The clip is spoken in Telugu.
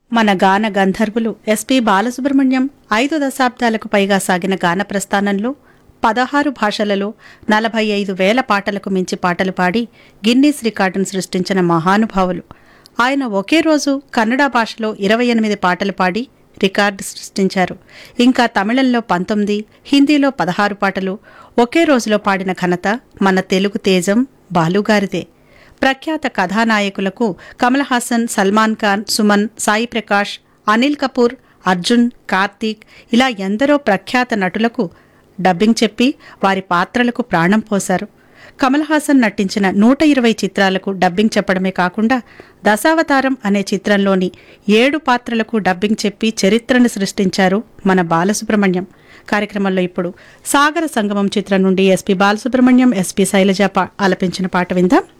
మన గాన గంధర్వులు ఎస్పి బాలసుబ్రహ్మణ్యం ఐదు దశాబ్దాలకు పైగా సాగిన గాన ప్రస్థానంలో పదహారు భాషలలో నలభై ఐదు వేల పాటలకు మించి పాటలు పాడి గిన్నీస్ రికార్డును సృష్టించిన మహానుభావులు ఆయన ఒకే రోజు కన్నడ భాషలో ఇరవై ఎనిమిది పాటలు పాడి రికార్డు సృష్టించారు ఇంకా తమిళంలో పంతొమ్మిది హిందీలో పదహారు పాటలు ఒకే రోజులో పాడిన ఘనత మన తెలుగు తేజం బాలుగారిదే ప్రఖ్యాత కథానాయకులకు కమల్ హాసన్ సల్మాన్ ఖాన్ సుమన్ సాయి ప్రకాష్ అనిల్ కపూర్ అర్జున్ కార్తీక్ ఇలా ఎందరో ప్రఖ్యాత నటులకు డబ్బింగ్ చెప్పి వారి పాత్రలకు ప్రాణం పోశారు కమల్ హాసన్ నటించిన నూట ఇరవై చిత్రాలకు డబ్బింగ్ చెప్పడమే కాకుండా దశావతారం అనే చిత్రంలోని ఏడు పాత్రలకు డబ్బింగ్ చెప్పి చరిత్రను సృష్టించారు మన బాలసుబ్రహ్మణ్యం కార్యక్రమంలో ఇప్పుడు సాగర సంగమం చిత్రం నుండి ఎస్పి బాలసుబ్రహ్మణ్యం ఎస్పి శైలజ పా- ఆలపించిన పాట విందాం